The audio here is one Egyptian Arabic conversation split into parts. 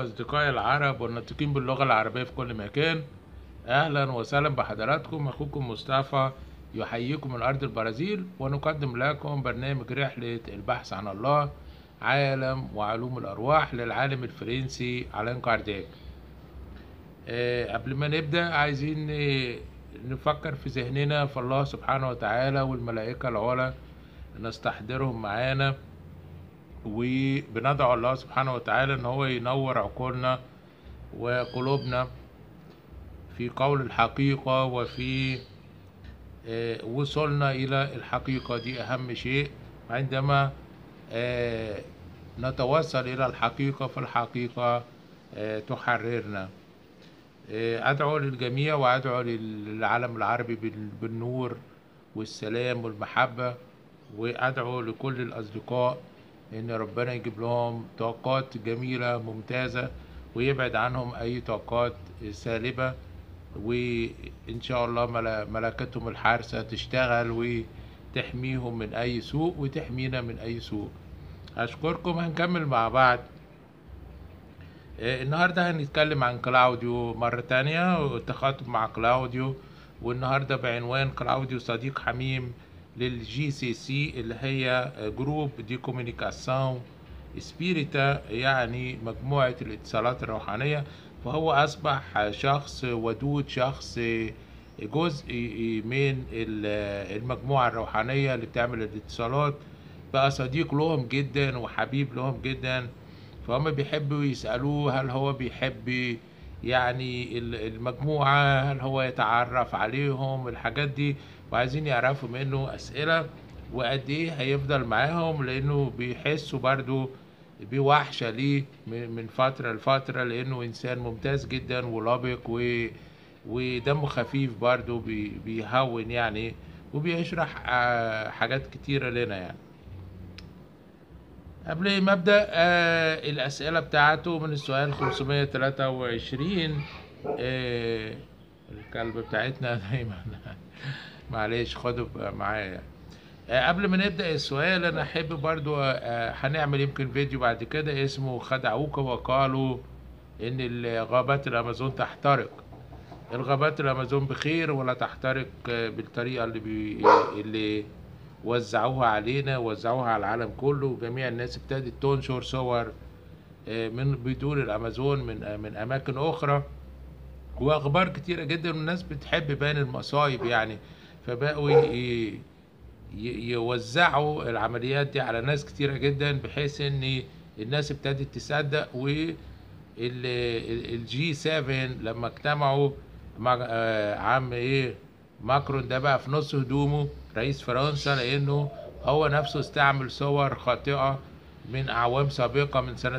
وأصدقائي العرب والناطقين باللغة العربية في كل مكان أهلا وسهلا بحضراتكم أخوكم مصطفى يحييكم من أرض البرازيل ونقدم لكم برنامج رحلة البحث عن الله عالم وعلوم الأرواح للعالم الفرنسي ألان كارداك آه، قبل ما نبدأ عايزين آه، نفكر في ذهننا في الله سبحانه وتعالى والملائكة العلى نستحضرهم معانا وبندعو الله سبحانه وتعالى ان هو ينور عقولنا وقلوبنا في قول الحقيقة وفي آه، وصولنا إلى الحقيقة دي أهم شيء عندما آه، نتوصل إلى الحقيقة فالحقيقة آه، تحررنا آه، أدعو للجميع وأدعو للعالم العربي بال- بالنور والسلام والمحبة وأدعو لكل الأصدقاء إن ربنا يجيب لهم طاقات جميلة ممتازة ويبعد عنهم أي طاقات سالبة وإن شاء الله ملا- ملائكتهم الحارسة تشتغل وتحميهم من أي سوء وتحمينا من أي سوء أشكركم هنكمل مع بعض آه، النهاردة هنتكلم عن كلاوديو مرة تانية والتخاطب مع كلاوديو والنهاردة بعنوان كلاوديو صديق حميم للجي سي سي اللي هي جروب دي كوميونيكاسيون سبيريتا يعني مجموعة الاتصالات الروحانية فهو أصبح شخص ودود شخص جزء من ال- المجموعة الروحانية اللي بتعمل الاتصالات بقى صديق لهم جدا وحبيب لهم جدا فهم بيحبوا يسألوه هل هو بيحب يعني ال- المجموعة هل هو يتعرف عليهم الحاجات دي وعايزين يعرفوا منه أسئلة وقد إيه هيفضل معاهم لأنه بيحسوا برضو بوحشة ليه من من فترة لفترة لأنه إنسان ممتاز جدا ولبق و ودمه خفيف برضو بي- بيهون يعني وبيشرح آه، حاجات كتيرة لنا يعني قبل ما ابدا آه الاسئله بتاعته من السؤال 523 آه الكلب بتاعتنا دايما معلش خدوا بقى معايا آه قبل ما نبدا السؤال انا احب برضو آه هنعمل يمكن فيديو بعد كده اسمه خدعوك وقالوا ان الغابات الامازون تحترق الغابات الامازون بخير ولا تحترق آه، بالطريقه اللي بي اللي وزعوها علينا وزعوها على العالم كله وجميع الناس ابتدت تنشر صور آه، من بدون الامازون من آه، من اماكن اخرى واخبار كتيره جدا والناس بتحب بان المصايب يعني فبقوا ي- ي- يوزعوا العمليات دي على ناس كتيره جدا بحيث ان الناس ابتدت تصدق و الجي 7 لما اجتمعوا مع آه، عم ايه ماكرون ده بقى في نص هدومه رئيس فرنسا لانه هو نفسه استعمل صور خاطئة من اعوام سابقة من سنة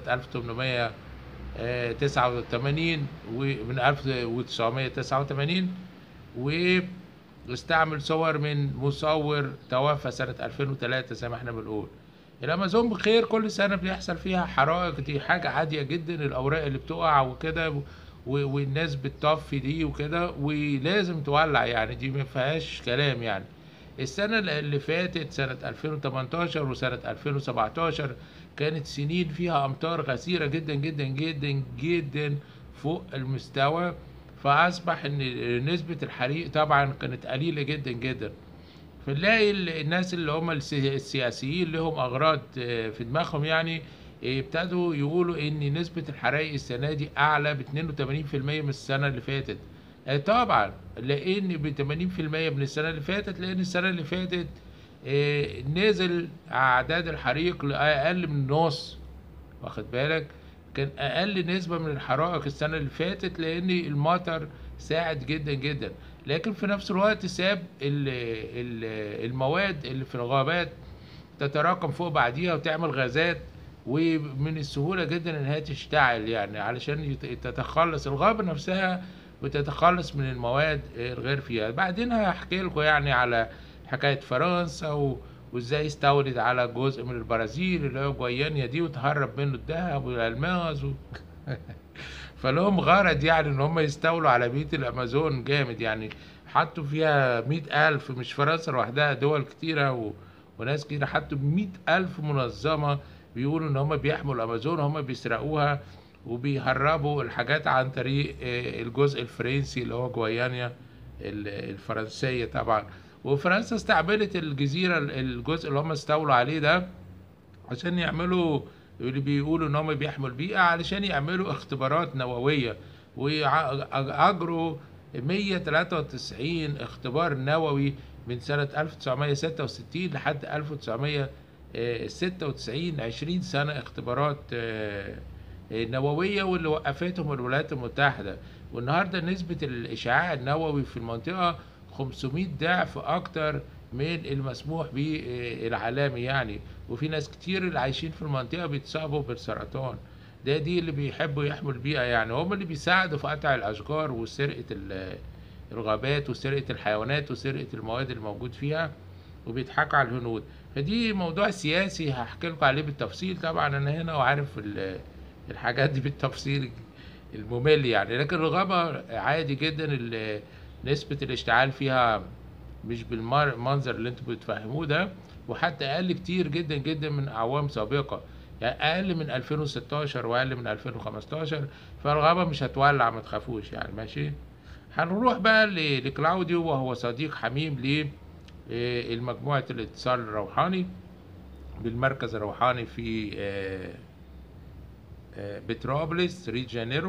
1889 ومن 1989 واستعمل صور من مصور توفى سنة 2003 زي ما احنا بنقول الامازون بخير كل سنة بيحصل فيها حرائق دي حاجة عادية جدا الاوراق اللي بتقع وكده و- والناس بتطفي دي وكده ولازم تولع يعني دي ما فيهاش كلام يعني السنة اللي فاتت سنة 2018 وسنة 2017 كانت سنين فيها أمطار غزيرة جدا جدا جدا جدا فوق المستوى فأصبح إن نسبة الحريق طبعا كانت قليلة جدا جدا فنلاقي ال- الناس اللي هم السي- السياسيين لهم أغراض آه، في دماغهم يعني آه، ابتدوا يقولوا إن نسبة الحرائق السنة دي أعلى ب 82% من السنة اللي فاتت آه، طبعا لأن ب 80% من السنة اللي فاتت لأن السنة اللي فاتت آه، نزل أعداد الحريق لأقل من النص واخد بالك كان اقل نسبة من الحرائق السنة اللي فاتت لان المطر ساعد جدا جدا لكن في نفس الوقت ساب ال- ال- المواد اللي في الغابات تتراكم فوق بعضيها وتعمل غازات ومن السهولة جدا انها تشتعل يعني علشان يت- تتخلص الغابة نفسها وتتخلص من المواد الغير فيها بعدين هحكي لكم يعني على حكاية فرنسا و... وازاي استولد على جزء من البرازيل اللي هو جويانيا دي وتهرب منه الذهب والالماس و... فلهم غرض يعني ان هم يستولوا على بيت الامازون جامد يعني حطوا فيها مئة ألف مش فرنسا لوحدها دول كتيرة و... وناس كتيرة حطوا مئة ألف منظمة بيقولوا ان هم بيحموا الامازون هم بيسرقوها وبيهربوا الحاجات عن طريق آه، الجزء الفرنسي اللي هو جويانيا ال- الفرنسية طبعا وفرنسا استعملت الجزيرة الجزء اللي هم استولوا عليه ده عشان يعملوا اللي بيقولوا ان هم بيحموا البيئة علشان يعملوا اختبارات نووية وأجروا 193 اختبار نووي من سنة 1966 لحد 1996 20 سنة اختبارات آه، آه، نووية واللي وقفتهم الولايات المتحدة والنهاردة نسبة الإشعاع النووي في المنطقة 500 ضعف أكتر من المسموح به آه، العالمي يعني وفي ناس كتير اللي عايشين في المنطقة بيتصابوا بالسرطان ده دي اللي بيحبوا يحموا البيئة يعني هم اللي بيساعدوا في قطع الأشجار وسرقة ال- الغابات وسرقة الحيوانات وسرقة المواد الموجود فيها وبيضحكوا على الهنود فدي موضوع سياسي هحكي لكم عليه بالتفصيل طبعا أنا هنا وعارف ال- الحاجات دي بالتفصيل الممل يعني لكن الغابة عادي جدا ال- نسبة الاشتعال فيها مش بالمنظر اللي انتوا بتفهموه ده وحتى اقل كتير جدا جدا من اعوام سابقه يعني اقل من 2016 واقل من 2015 فالغابه مش هتولع ما تخافوش يعني ماشي هنروح بقى ل- لكلاوديو وهو صديق حميم لمجموعه الاتصال الروحاني بالمركز الروحاني في آه، آه، بتروبوليس ريو دي جانيرو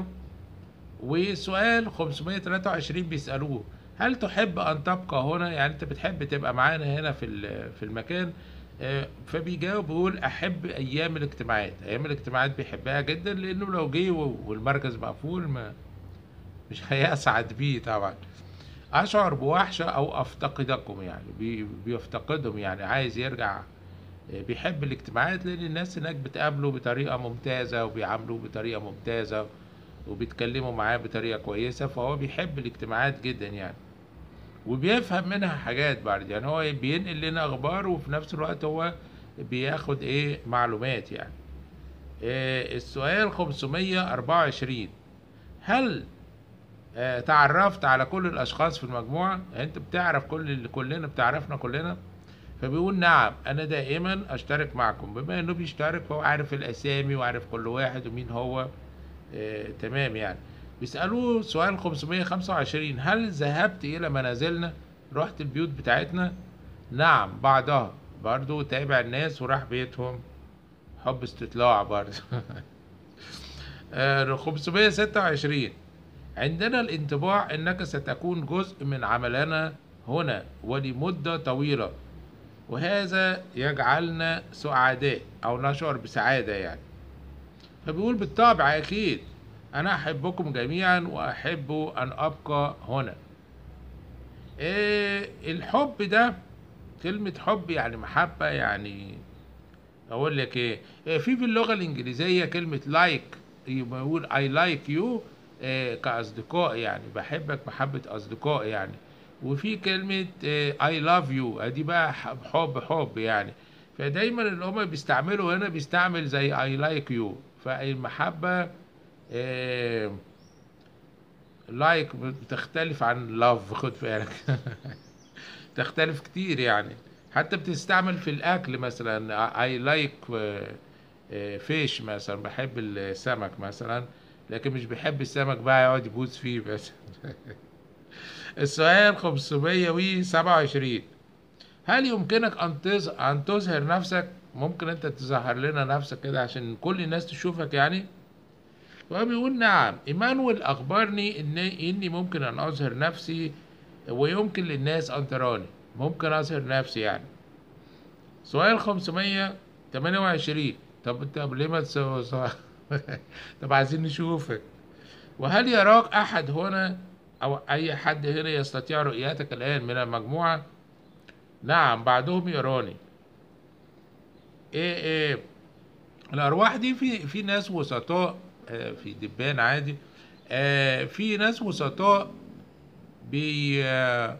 وسؤال 523 بيسألوه هل تحب أن تبقى هنا يعني أنت بتحب تبقى معانا هنا في ال- في المكان آه، فبيجاوب بيقول أحب أيام الاجتماعات أيام الاجتماعات بيحبها جدا لأنه لو جه و- والمركز مقفول ما مش هيسعد بيه طبعا أشعر بوحشة أو أفتقدكم يعني بي- بيفتقدهم يعني عايز يرجع آه، بيحب الاجتماعات لأن الناس هناك بتقابله بطريقة ممتازة وبيعاملوه بطريقة ممتازة وبيتكلموا معاه بطريقة كويسة فهو بيحب الاجتماعات جدا يعني وبيفهم منها حاجات بعد يعني هو بينقل لنا أخبار وفي نفس الوقت هو بياخد إيه معلومات يعني إيه السؤال 524 هل آه، تعرفت على كل الأشخاص في المجموعة يعني أنت بتعرف كل اللي كلنا بتعرفنا كلنا فبيقول نعم أنا دائما أشترك معكم بما إنه بيشترك فهو عارف الأسامي وعارف كل واحد ومين هو آه، تمام يعني بيسألوه سؤال 525 هل ذهبت إلى منازلنا رحت البيوت بتاعتنا نعم بعضها برضو تابع الناس وراح بيتهم حب استطلاع برضو آه، 526 عندنا الانطباع انك ستكون جزء من عملنا هنا ولمدة طويلة وهذا يجعلنا سعداء او نشعر بسعادة يعني فبيقول بالطبع اكيد انا احبكم جميعا واحب ان ابقى هنا إيه الحب ده كلمة حب يعني محبة يعني اقول لك ايه إيه، في في اللغة الانجليزية كلمة لايك يبقى يقول I like you إيه كأصدقاء يعني بحبك محبة أصدقاء يعني وفي كلمة إيه I love you دي بقى حب حب, حب يعني فدايما اللي هما بيستعملوا هنا بيستعمل زي I like you فالمحبة إيه لايك بتختلف عن لاف خد بالك تختلف كتير يعني حتى بتستعمل في الاكل مثلا اي لايك فيش مثلا بحب السمك مثلا لكن مش بحب السمك بقى يقعد يبوس فيه بس السؤال 527 هل يمكنك ان تز... ان تظهر نفسك ممكن انت تظهر لنا نفسك كده عشان كل الناس تشوفك يعني وهو بيقول نعم ايمانويل اخبرني ان اني ممكن ان اظهر نفسي ويمكن للناس ان تراني ممكن اظهر نفسي يعني سؤال 528 طب طب ليه ما تسوي طب عايزين نشوفك وهل يراك احد هنا او اي حد هنا يستطيع رؤيتك الان من المجموعه نعم بعضهم يراني ايه ايه الارواح دي في في ناس وسطاء آه، في دبان عادي آه، في ناس وسطاء بي آه،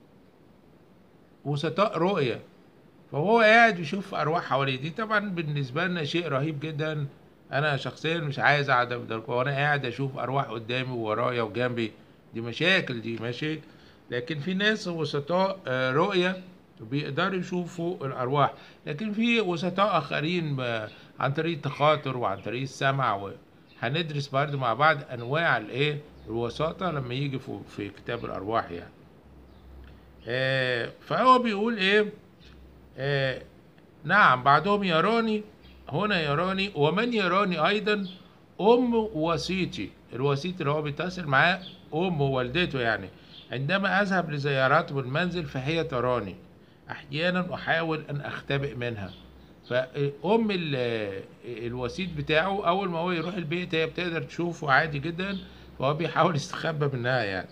وسطاء رؤية فهو قاعد يشوف أرواح حواليه دي طبعا بالنسبة لنا شيء رهيب جدا أنا شخصيا مش عايز أقعد أفضل وأنا قاعد أشوف أرواح قدامي وورايا وجنبي دي مشاكل دي ماشي لكن في ناس وسطاء آه، رؤية بيقدروا يشوفوا الأرواح لكن في وسطاء آخرين آه، عن طريق التخاطر وعن طريق السمع هندرس برضه مع بعض انواع الايه الوساطة لما يجي في, في كتاب الارواح يعني آه فهو بيقول ايه آه نعم بعضهم يراني هنا يراني ومن يراني ايضا ام وسيطي الوسيط اللي هو بيتصل معاه ام والدته يعني عندما اذهب لزيارته بالمنزل فهي تراني احيانا احاول ان اختبئ منها فام ال- الوسيط بتاعه اول ما هو يروح البيت هي بتقدر تشوفه عادي جدا فهو بيحاول يستخبى منها يعني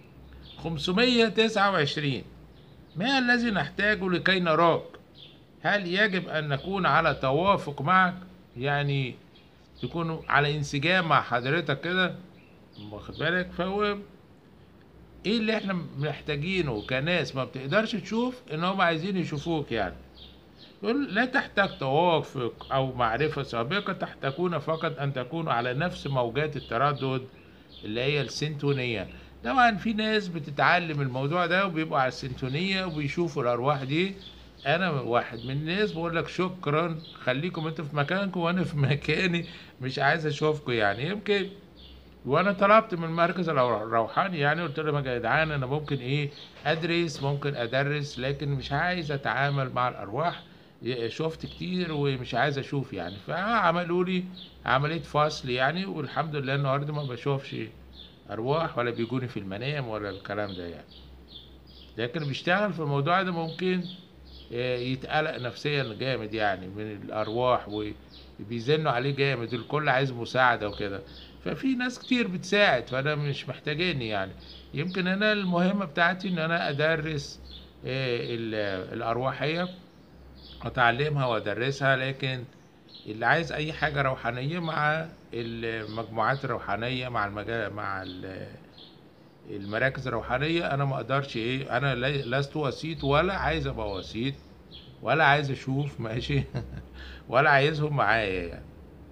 529 ما الذي نحتاجه لكي نراك هل يجب ان نكون على توافق معك يعني تكون على انسجام مع حضرتك كده واخد بالك فهو ايه اللي احنا محتاجينه كناس ما بتقدرش تشوف ان هم عايزين يشوفوك يعني يقول لا تحتاج توافق او معرفة سابقة تحتاجون فقط ان تكونوا على نفس موجات التردد اللي هي السنتونية طبعا في ناس بتتعلم الموضوع ده وبيبقوا على السنتونية وبيشوفوا الارواح دي انا واحد من الناس بقول لك شكرا خليكم انتوا في مكانكم وانا في مكاني مش عايز اشوفكم يعني يمكن وانا طلبت من المركز الرو- الروحاني يعني قلت لهم يا جدعان انا ممكن ايه ادرس ممكن ادرس لكن مش عايز اتعامل مع الارواح ي- شفت كتير ومش عايز اشوف يعني فعملوا لي عمليه فصل يعني والحمد لله النهارده ما بشوفش ارواح ولا بيجوني في المنام ولا الكلام ده يعني لكن بيشتغل في الموضوع ده ممكن آه، يتقلق نفسيا جامد يعني من الارواح وبيزنوا عليه جامد الكل عايز مساعده وكده ففي ناس كتير بتساعد فانا مش محتاجيني يعني يمكن انا المهمه بتاعتي ان انا ادرس آه، ال- الارواحيه اتعلمها وادرسها لكن اللي عايز اي حاجه روحانيه مع المجموعات الروحانيه مع المجال مع ال- المراكز الروحانيه انا ما اقدرش ايه انا لي- لست وسيط ولا عايز ابقى وسيط ولا عايز اشوف ماشي ولا عايزهم معايا يعني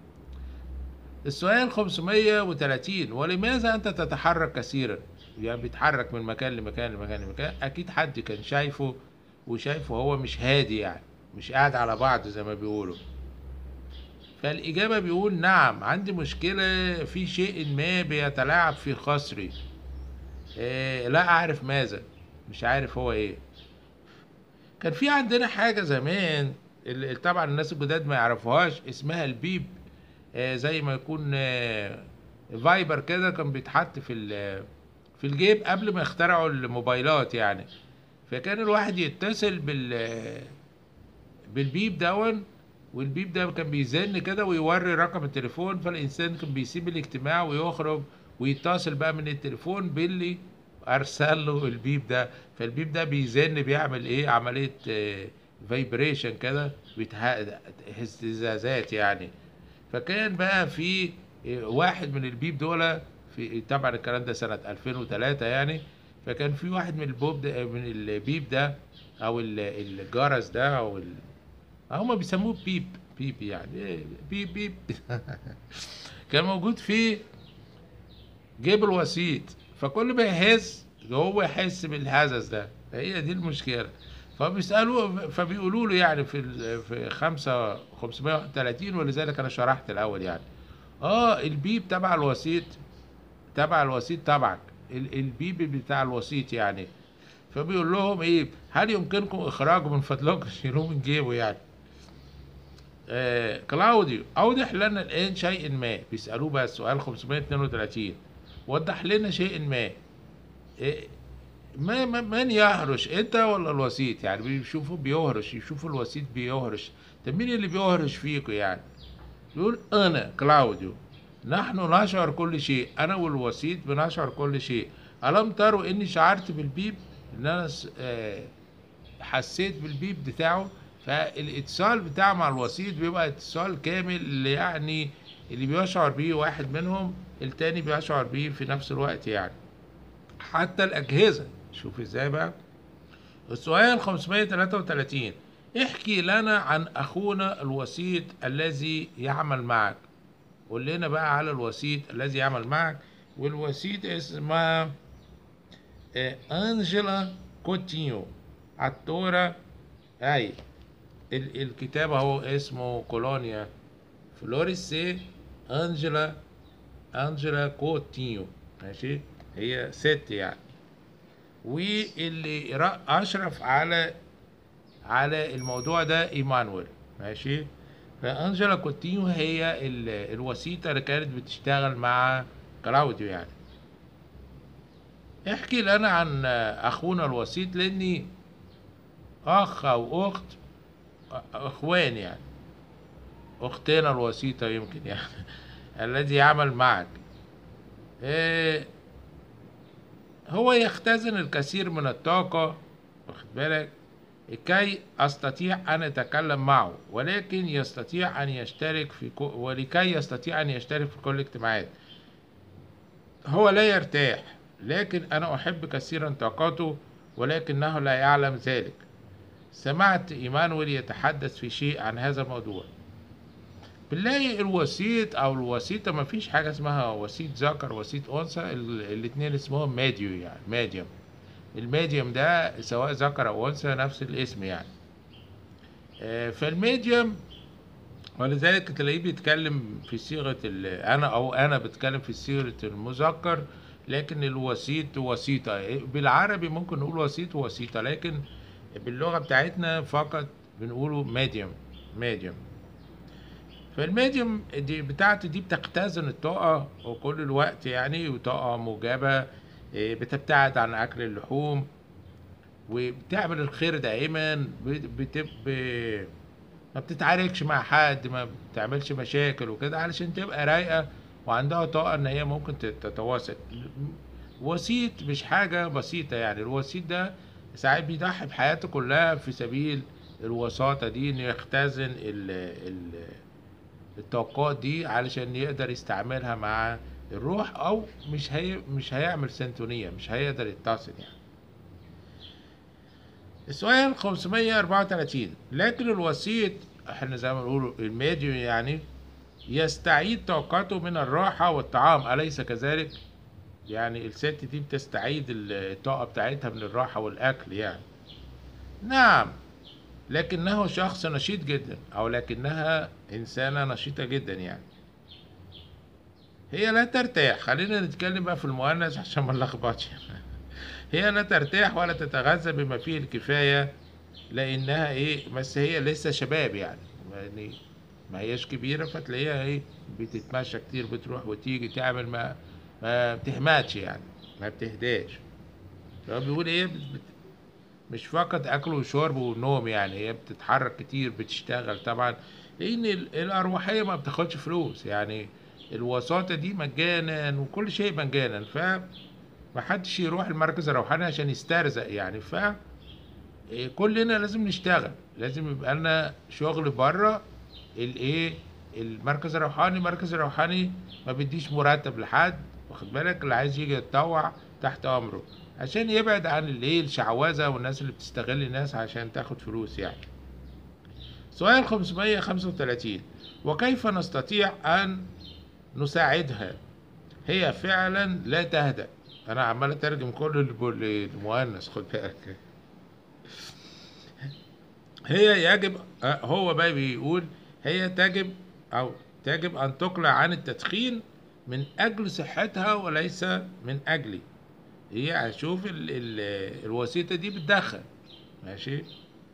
السؤال 530 ولماذا انت تتحرك كثيرا يعني بيتحرك من مكان لمكان لمكان لمكان اكيد حد كان شايفه وشايفه هو مش هادي يعني مش قاعد على بعض زي ما بيقولوا فالإجابة بيقول نعم عندي مشكلة في شيء ما بيتلاعب في خصري إيه لا أعرف ماذا مش عارف هو إيه كان في عندنا حاجة زمان اللي طبعا الناس الجداد ما يعرفوهاش اسمها البيب آه زي ما يكون آه فايبر كده كان بيتحط في ال- في الجيب قبل ما يخترعوا الموبايلات يعني فكان الواحد يتصل بال بالبيب دون والبيب ده كان بيزن كده ويوري رقم التليفون فالإنسان كان بيسيب الاجتماع ويخرج ويتصل بقى من التليفون باللي أرسل له البيب ده فالبيب ده بيزن بيعمل إيه عملية فايبريشن كده بيتها- اهتزازات يعني فكان بقى في آه، واحد من البيب دول في طبعا الكلام ده سنة 2003 يعني فكان في واحد من البوب ده من البيب ده او ال- الجرس ده او ال... هما بيسموه بيب بيب يعني إيه بيب بيب كان موجود في جيب الوسيط فكل ما يهز هو يحس بالهزز ده هي دي المشكله فبيسالوه فبيقولوا له يعني في ال- في 5 531 ولذلك انا شرحت الاول يعني اه البيب تبع الوسيط تبع الوسيط تبعك ال- البيب بتاع الوسيط يعني فبيقول لهم ايه هل يمكنكم اخراجه من فضلكم شيلوه من جيبه يعني آه كلاوديو اوضح لنا الان شيء ما بيسالوه بقى السؤال 532 وضح لنا شيء ما إيه ما ما- من يهرش انت ولا الوسيط يعني بيشوفوا بيهرش يشوفوا الوسيط بيهرش طب مين اللي بيهرش فيكم يعني يقول انا كلاوديو نحن نشعر كل شيء انا والوسيط بنشعر كل شيء الم تروا اني شعرت بالبيب ان انا س- آه، حسيت بالبيب بتاعه فالاتصال بتاعه مع الوسيط بيبقى اتصال كامل اللي يعني اللي بيشعر بيه واحد منهم التاني بيشعر بيه في نفس الوقت يعني حتى الأجهزة شوف ازاي بقى السؤال 533 احكي لنا عن أخونا الوسيط الذي يعمل معك قول لنا بقى على الوسيط الذي يعمل معك والوسيط اسمها آه، أنجيلا كوتينيو عطورة أي ال- الكتاب اهو اسمه كولونيا فلوريسي أنجيلا أنجلا كوتينيو ماشي هي ست يعني واللي را- أشرف على على الموضوع ده إيمانويل ماشي فأنجلا كوتينيو هي ال- الوسيطة اللي كانت بتشتغل مع كلاوديو يعني احكي لنا عن أخونا الوسيط لأني أخ أو أخت اخوان يعني اختنا الوسيطة يمكن يعني الذي يعمل معك إيه هو يختزن الكثير من الطاقة واخد بالك كي أستطيع أن أتكلم معه ولكن يستطيع أن يشترك في كو ولكي يستطيع أن يشترك في كل الاجتماعات هو لا يرتاح لكن أنا أحب كثيرا طاقته ولكنه لا يعلم ذلك سمعت إيمانويل يتحدث في شيء عن هذا الموضوع بنلاقي الوسيط أو الوسيطة مفيش حاجة اسمها وسيط ذكر وسيط أنثى ال- الاتنين اسمهم ماديو يعني ماديوم الماديوم ده سواء ذكر أو أنثى نفس الاسم يعني آه، فالميديوم ولذلك تلاقيه بيتكلم في صيغة ال- أنا أو أنا بتكلم في صيغة المذكر لكن الوسيط وسيطة بالعربي ممكن نقول وسيط ووسيطة لكن باللغة بتاعتنا فقط بنقوله ميديوم ميديوم فالميديوم دي بتاعته دي بتختزن الطاقة وكل الوقت يعني وطاقة موجبة إيه، بتبتعد عن أكل اللحوم وبتعمل الخير دائما بت... بت... ب- ما بتتعاركش مع حد ما بتعملش مشاكل وكده علشان تبقى رايقة وعندها طاقة ان هي ممكن تت- تتواصل وسيط مش حاجة بسيطة يعني الوسيط ده ساعات بيضحي بحياته كلها في سبيل الوساطة دي انه يختزن ال... ال... الطاقات دي علشان يقدر يستعملها مع الروح او مش هي مش هيعمل سنتونية مش هيقدر يتصل يعني السؤال 534 لكن الوسيط احنا زي ما بنقول الميديو يعني يستعيد طاقته من الراحة والطعام أليس كذلك؟ يعني الست دي بتستعيد الطاقة بتاعتها من الراحة والأكل يعني نعم لكنه شخص نشيط جدا أو لكنها إنسانة نشيطة جدا يعني هي لا ترتاح خلينا نتكلم بقى في المؤنث عشان ما نلخبطش هي لا ترتاح ولا تتغذى بما فيه الكفاية لأنها إيه بس هي لسه شباب يعني يعني ما هياش كبيرة فتلاقيها إيه بتتمشى كتير بتروح وتيجي تعمل ما ما بتهمتش يعني ما بتهداش فهو بيقول إيه بت- بت- مش فقط أكل وشرب ونوم يعني هي بتتحرك كتير بتشتغل طبعا لأن ال- الأرواحية ما بتاخدش فلوس يعني الوساطة دي مجانا وكل شيء مجانا ف ما حدش يروح المركز الروحاني عشان يسترزق يعني ف إيه، كلنا لازم نشتغل لازم يبقى لنا شغل بره الايه المركز الروحاني المركز الروحاني ما بيديش مرتب لحد واخد بالك اللي عايز يجي يتطوع تحت امره عشان يبعد عن الايه الشعوذه والناس اللي بتستغل الناس عشان تاخد فلوس يعني سؤال 535 وكيف نستطيع ان نساعدها هي فعلا لا تهدأ انا عمال اترجم كل الب- المؤنث خد بالك هي يجب آه، هو بقى بيقول هي تجب او تجب ان تقلع عن التدخين من اجل صحتها وليس من اجلي هي هشوف ال ال الوسيطة دي بتدخن ماشي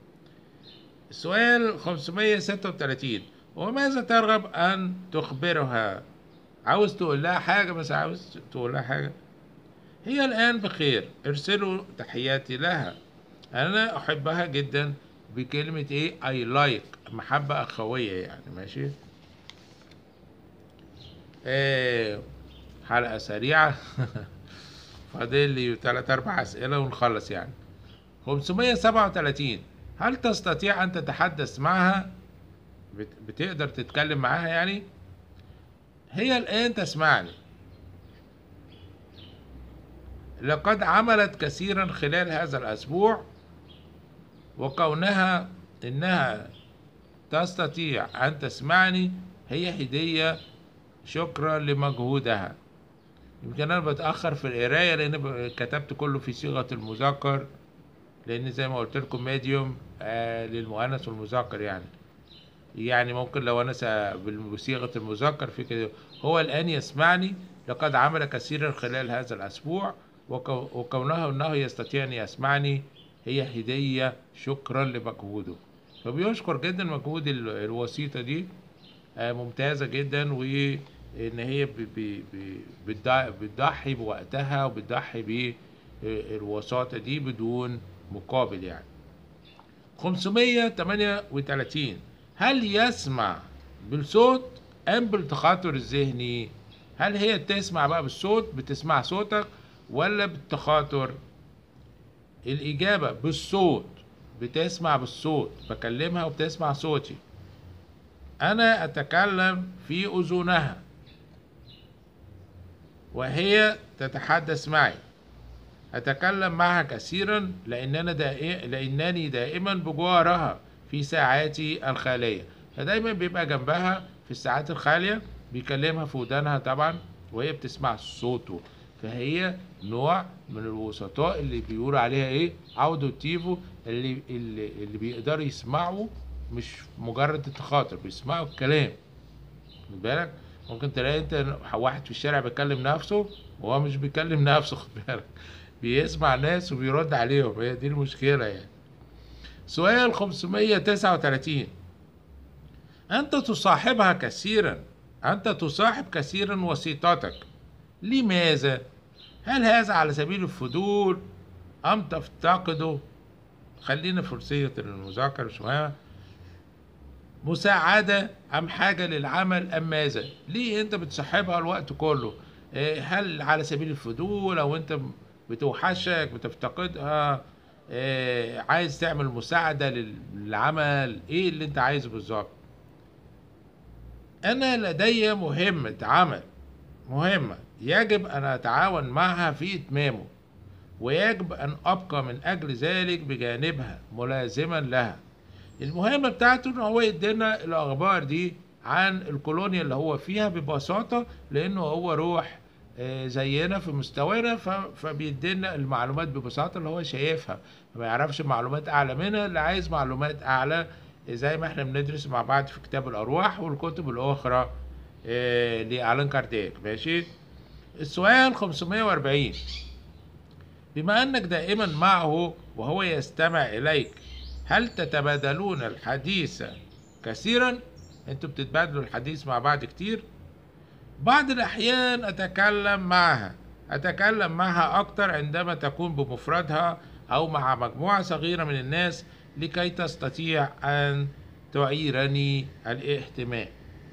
السؤال 536 وماذا ترغب ان تخبرها عاوز تقول لها حاجة بس عاوز تقول لها حاجة هي الآن بخير ارسلوا تحياتي لها أنا أحبها جدا بكلمة إيه I like محبة أخوية يعني ماشي إيه حلقة سريعة فاضل لي تلات أربع أسئلة ونخلص يعني 537 هل تستطيع أن تتحدث معها بت- بتقدر تتكلم معاها يعني هي الآن تسمعني لقد عملت كثيرا خلال هذا الأسبوع وكونها إنها تستطيع أن تسمعني هي هدية شكرا لمجهودها يمكن أنا بتأخر في القراية لأن ب- كتبت كله في صيغة المذكر لأن زي ما قلت لكم ميديوم آه للمؤنث والمذكر يعني يعني ممكن لو أنا س- بصيغة المذكر في كده هو الآن يسمعني لقد عمل كثيرا خلال هذا الأسبوع وكو- وكونه أنه يستطيع أن يسمعني هي هدية شكرا لمجهوده فبيشكر جدا مجهود ال- الوسيطة دي آه، ممتازة جدا وإن هي ب- ب- ب- بتضع- بتضحي بوقتها وبتضحي بالوساطة دي بدون مقابل يعني 538 هل يسمع بالصوت أم بالتخاطر الذهني؟ هل هي بتسمع بقى بالصوت بتسمع صوتك ولا بالتخاطر؟ الإجابة بالصوت بتسمع بالصوت بكلمها وبتسمع صوتي أنا أتكلم في أذنها وهي تتحدث معي أتكلم معها كثيرا لأننا دائما لأنني دائما بجوارها في ساعاتي الخالية فدايما بيبقى جنبها في الساعات الخالية بيكلمها في ودانها طبعا وهي بتسمع صوته فهي نوع من الوسطاء اللي بيقولوا عليها ايه اوديتيفو اللي اللي, اللي بيقدروا يسمعوا مش مجرد التخاطر بيسمعوا الكلام خد بالك ممكن تلاقي انت واحد في الشارع بيكلم نفسه وهو مش بيكلم نفسه خد بالك بيسمع ناس وبيرد عليهم هي دي المشكلة يعني سؤال 539 أنت تصاحبها كثيرا أنت تصاحب كثيرا وسيطتك لماذا؟ هل هذا على سبيل الفضول أم تفتقده؟ خلينا في فرصية المذاكرة مش مهمة مساعدة أم حاجة للعمل أم ماذا؟ ليه أنت بتصاحبها الوقت كله؟ إيه، هل على سبيل الفضول أو أنت بتوحشك بتفتقدها إيه، عايز تعمل مساعدة لل- للعمل إيه اللي أنت عايزه بالظبط؟ أنا لدي مهمة عمل مهمة يجب أن أتعاون معها في إتمامه ويجب أن أبقى من أجل ذلك بجانبها ملازما لها المهمة بتاعته إن هو يدينا الأخبار دي عن الكولونيا اللي هو فيها ببساطة لأنه هو روح آه، زينا في مستوانا ف- فبيدينا المعلومات ببساطة اللي هو شايفها ما يعرفش معلومات أعلى منها اللي عايز معلومات أعلى زي ما احنا بندرس مع بعض في كتاب الأرواح والكتب الأخرى آه، لألان كارديك ماشي السؤال 540 بما أنك دائما معه وهو يستمع إليك هل تتبادلون الحديث كثيرا انتوا بتتبادلوا الحديث مع بعض كتير بعض الأحيان أتكلم معها أتكلم معها أكتر عندما تكون بمفردها أو مع مجموعة صغيرة من الناس لكي تستطيع أن تعيرني الاهتمام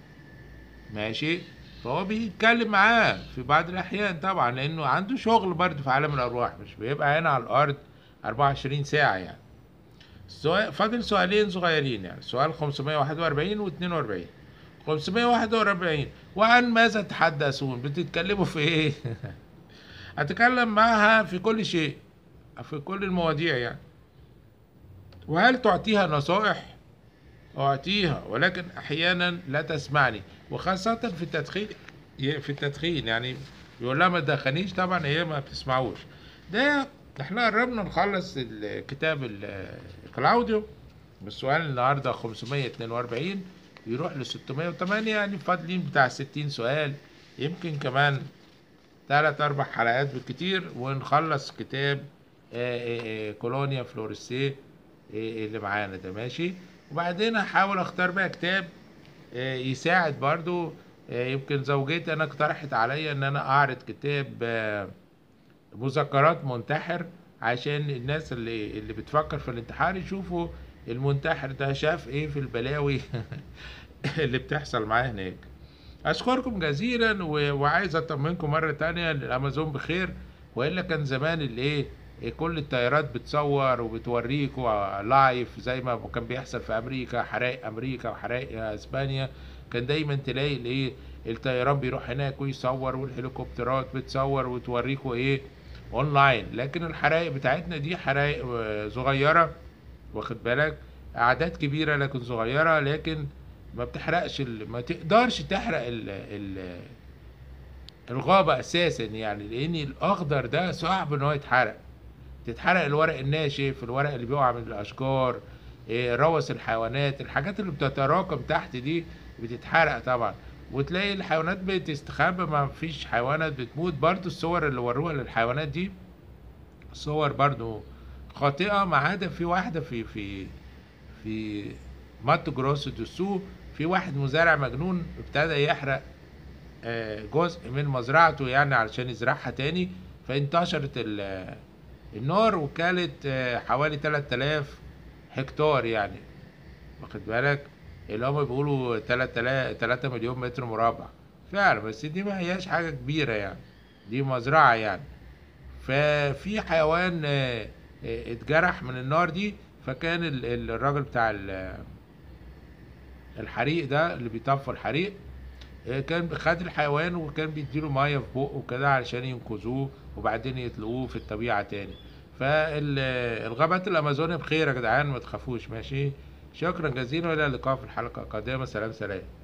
ماشي فهو بيتكلم معاه في بعض الأحيان طبعا لأنه عنده شغل برضه في عالم الأرواح مش بيبقى هنا على الأرض 24 ساعة يعني سؤال فاضل سؤالين صغيرين يعني سؤال 541 و 42 541 وعن ماذا تحدثون بتتكلموا في ايه اتكلم معها في كل شيء في كل المواضيع يعني وهل تعطيها نصائح أعطيها ولكن أحيانا لا تسمعني وخاصة في التدخين في التدخين يعني يقول لها ما تدخنيش طبعا هي ما بتسمعوش ده احنا قربنا نخلص الكتاب ال- كلاوديو بالسؤال النهارده 542 يروح ل 608 يعني فاضلين بتاع 60 سؤال يمكن كمان ثلاث أربع حلقات بالكتير ونخلص كتاب آه، آه، آه، كولونيا فلوريسيه آه، اللي معانا ده ماشي وبعدين هحاول اختار بقى كتاب آه، يساعد برضو آه، يمكن زوجتي انا اقترحت عليا ان انا اعرض كتاب آه، مذكرات منتحر عشان الناس اللي اللي بتفكر في الانتحار يشوفوا المنتحر ده شاف ايه في البلاوي اللي بتحصل معاه هناك اشكركم جزيلا و- وعايز اطمنكم مره تانية ان الامازون بخير والا كان زمان الايه إيه كل الطيارات بتصور وبتوريكوا لايف زي ما كان بيحصل في امريكا حرائق امريكا وحرائق اسبانيا كان دايما تلاقي الايه الطيران بيروح هناك ويصور والهليكوبترات بتصور وتوريكوا ايه اونلاين لكن الحرائق بتاعتنا دي حرائق آه، صغيره واخد بالك اعداد كبيره لكن صغيره لكن ما بتحرقش ال... ما تقدرش تحرق ال... ال... الغابة أساسا يعني لأن الأخضر ده صعب إن هو يتحرق تتحرق الورق الناشف الورق اللي بيقع من الأشجار إيه، روث الحيوانات الحاجات اللي بتتراكم تحت دي بتتحرق طبعا وتلاقي الحيوانات بتستخبى ما فيش حيوانات بتموت برضو الصور اللي وروها للحيوانات دي صور برضو خاطئة ما عدا في واحدة في في في ماتو جروسو دو سو في واحد مزارع مجنون ابتدى يحرق آه، جزء من مزرعته يعني علشان يزرعها تاني فانتشرت ال- النار وكالت آه، حوالي 3000 هكتار يعني واخد بالك اللي هم بيقولوا 3000 3 مليون متر مربع فعلا بس دي ما هياش حاجة كبيرة يعني دي مزرعة يعني ففي حيوان آه، آه، اتجرح من النار دي فكان ال- ال- الراجل بتاع ال- الحريق ده اللي بيطفي الحريق آه، كان خد الحيوان وكان بيديله ميه في بقه كده علشان ينقذوه وبعدين يطلقوه في الطبيعة تاني فالغابات الأمازونية بخير يا جدعان ما تخافوش ماشي شكرا جزيلا والى اللقاء في الحلقة القادمة سلام سلام